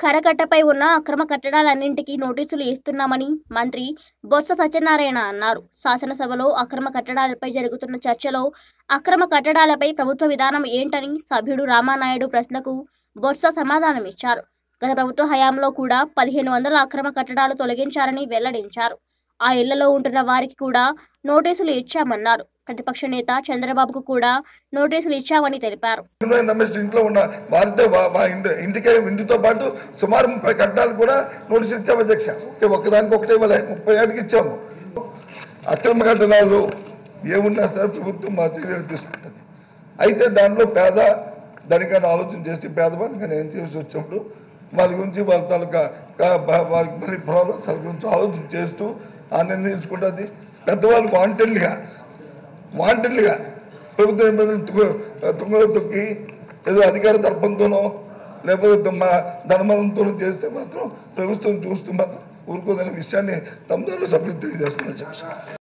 కరకట్టపై ఉన్న అక్రమ కట్టడాలన్నింటికీ నోటీసులు ఇస్తున్నామని మంత్రి బొత్స సత్యనారాయణ అన్నారు శాసనసభలో అక్రమ కట్టడాలపై జరుగుతున్న చర్చలో అక్రమ కట్టడాలపై ప్రభుత్వ విధానం ఏంటని సభ్యుడు రామానాయుడు ప్రశ్నకు బొత్స సమాధానమిచ్చారు గత ప్రభుత్వ హయాంలో కూడా పదిహేను వందల అక్రమ కట్టడాలు తొలగించారని వెల్లడించారు ఆ ఇళ్లలో ఉంటున్న వారికి కూడా నోటీసులు ఇచ్చామన్నారు ప్రతిపక్ష నేత చంద్రబాబుకు కూడా నోటీసులు ఇచ్చామని తెలిపారు వినోద్ రమేష్ ఇంట్లో ఉన్న వారితో వా- వా ఇంటి ఇంటికే ఇంటితో పాటు సుమారు ముప్పై కట్టాలు కూడా నోటీసులు ఇచ్చాము అధ్యక్ష ఓకే ఒక్కదానికి ఒకటే ఇవ్వలే ముప్పై ఏడుకి ఇచ్చాము అక్రమ కట్టడాలు ఏమున్నా సరే ప్రభుత్వం మా చర్యలు తీసుకుంటుంది అయితే దానిలో పేద దానికన్నా ఆలోచన చేసి పేదవాడిని కానీ ఏం చేసి వచ్చినప్పుడు వాళ్ళ గురించి వాళ్ళ తాలూకా కా- బా- వారికి మరి ప్రాబ్లమ్స్ గురించి ఆలోచన చేస్తూ ఆ నిర్ణయం తీసుకుంటుంది పెద్దవాళ్ళు వాంటెడ్గా వాంటెడ్గా ప్రభుత్వ నిబంధనలు తుంగ- తుంగలో తొక్కి ఏదో అధికార దర్పంతోనో లేకపోతే దొమ్మ ధనమనంతోనో చేస్తే మాత్రం ప్రభుత్వం చూస్తూ మాత్రం ఊరుకోదనే విషయాన్ని తమ ద్వారా సభ్యులు తెలియజేస్తున్నారు